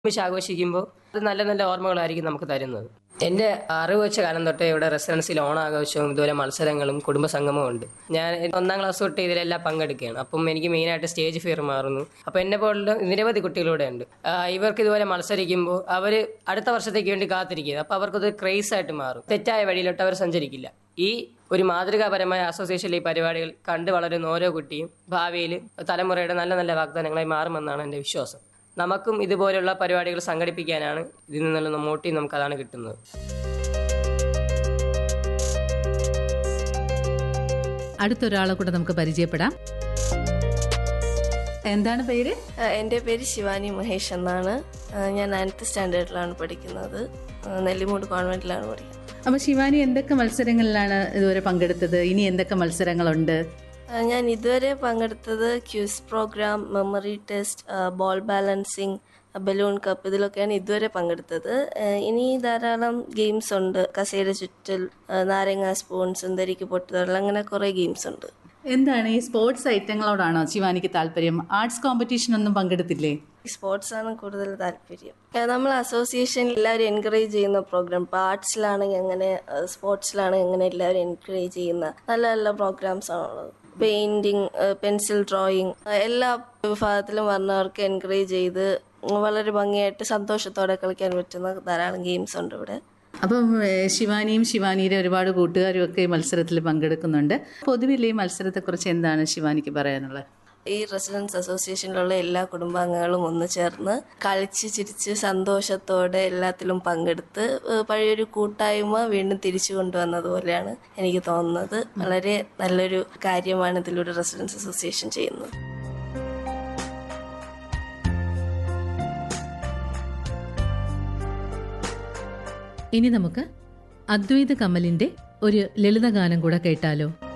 ഒരുമിച്ച് ആഘോഷിക്കുമ്പോൾ അത് നല്ല നല്ല ഓർമ്മകളായിരിക്കും നമുക്ക് തരുന്നത് എൻ്റെ അറിവ് വെച്ച കാലം തൊട്ടേ ഇവിടെ റെസിഡൻസിൽ ഓണാഘോഷവും ഇതുപോലെ മത്സരങ്ങളും കുടുംബ സംഗമവും ഉണ്ട് ഞാൻ ഒന്നാം ക്ലാസ് തൊട്ട് ഇതിലെല്ലാം പങ്കെടുക്കുകയാണ് അപ്പം എനിക്ക് മെയിനായിട്ട് സ്റ്റേജ് ഫിയർ മാറുന്നു അപ്പം എന്നെ പോലുള്ള നിരവധി കുട്ടികളിവിടെ ഉണ്ട് ആ, ഇവർക്ക് ഇതുപോലെ മത്സരിക്കുമ്പോൾ അവർ അടുത്ത വർഷത്തേക്ക് വേണ്ടി കാത്തിരിക്കുക അപ്പോൾ അവർക്കത് ക്രേസ് ആയിട്ട് മാറും തെറ്റായ വഴിയിലോട്ട് അവർ സഞ്ചരിക്കില്ല ഈ ഒരു മാതൃകാപരമായ അസോസിയേഷനിലെ ഈ പരിപാടികൾ കണ്ടു വളരുന്ന ഓരോ കുട്ടിയും ഭാവിയിൽ തലമുറയുടെ നല്ല നല്ല വാഗ്ദാനങ്ങളായി മാറുമെന്നാണ് എൻ്റെ വിശ്വാസം നമുക്കും ഇതുപോലുള്ള പരിപാടികൾ സംഘടിപ്പിക്കാനാണ് ഇതിൽ നിന്നുള്ള മോട്ടീവ് നമുക്ക് അതാണ് കിട്ടുന്നത് അടുത്തൊരാളെ കൂടെ നമുക്ക് പരിചയപ്പെടാം എന്താണ് പേര് ആ, എൻ്റെ പേര് ശിവാനി മഹേഷ് എന്നാണ് ആ, ഞാൻ നയൻത്ത് സ്റ്റാൻഡേർഡിലാണ് പഠിക്കുന്നത് ആ, നെല്ലിമൂട് കോൺവെന്റിലാണ് പഠിക്കുന്നത് അപ്പൊ ശിവാനി എന്തൊക്കെ മത്സരങ്ങളിലാണ് ഇതുവരെ പങ്കെടുത്തത് ഇനി എന്തൊക്കെ മത്സരങ്ങളുണ്ട് ആ, ഞാൻ ഇതുവരെ പങ്കെടുത്തത് ക്യൂസ് പ്രോഗ്രാം മെമ്മറി ടെസ്റ്റ് ആ, ബോൾ ബാലൻസിങ് ആ, ബലൂൺ കപ്പ് ഇതിലൊക്കെയാണ് ഇതുവരെ പങ്കെടുത്തത് ആ, ഇനി ധാരാളം ഗെയിംസ് ഉണ്ട് കസേര ചുറ്റൽ ആ, നാരങ്ങ സ്പൂൺ സുന്ദരിക്ക് പൊട്ടുതൊടൽ അങ്ങനെ കുറേ ഗെയിംസ് ഉണ്ട് എന്താണ് ഈ സ്പോർട്സ് ഐറ്റങ്ങളോടാണോ ശിവാനിക്ക് താല്പര്യം ആർട്സ് കോമ്പറ്റീഷൻ ഒന്നും പങ്കെടുത്തില്ലേ സ്പോർട്സ് ആണ് കൂടുതൽ താല്പര്യം ഏഹ് നമ്മൾ അസോസിയേഷനിൽ എല്ലാവരും എൻകറേജ് ചെയ്യുന്ന പ്രോഗ്രാം ഇപ്പോൾ ആർട്സിലാണെങ്കിൽ എങ്ങനെ സ്പോർട്സിലാണെങ്കിൽ എങ്ങനെ എല്ലാവരും എൻകറേജ് ചെയ്യുന്ന നല്ല നല്ല പ്രോഗ്രാംസ് ആണുള്ളത് പെയിന്റിങ് പെൻസിൽ ഡ്രോയിങ് എല്ലാ വിഭാഗത്തിലും വന്നവർക്ക് എൻകറേജ് ചെയ്ത് വളരെ ഭംഗിയായിട്ട് സന്തോഷത്തോടെ കളിക്കാൻ പറ്റുന്ന ധാരാളം ഗെയിംസ് ഉണ്ട് ഇവിടെ അപ്പം ഏഹ്, ശിവാനിയും ശിവാനിയുടെ ഒരുപാട് കൂട്ടുകാരും ഒക്കെ ഈ മത്സരത്തിൽ പങ്കെടുക്കുന്നുണ്ട് പൊതുവിൽ ഈ മത്സരത്തെക്കുറിച്ച് എന്താണ് ശിവാനിക്ക് പറയാനുള്ളത് ഈ റെസിഡൻസ് അസോസിയേഷനിലുള്ള എല്ലാ കുടുംബാംഗങ്ങളും ഒന്ന് ചേർന്ന് കളിച്ച് ചിരിച്ച് സന്തോഷത്തോടെ എല്ലാത്തിലും പങ്കെടുത്ത് ഏഹ് പഴയൊരു കൂട്ടായ്മ വീണ്ടും തിരിച്ചു കൊണ്ടുവന്നതുപോലെയാണ് എനിക്ക് തോന്നുന്നത് വളരെ നല്ലൊരു കാര്യമാണ് ഇതിലൂടെ റെസിഡൻസ് അസോസിയേഷൻ ചെയ്യുന്നത് ഇനി നമുക്ക് അദ്വൈത കമലിന്റെ ഒരു ലളിതഗാനം കൂടെ കേട്ടാലോ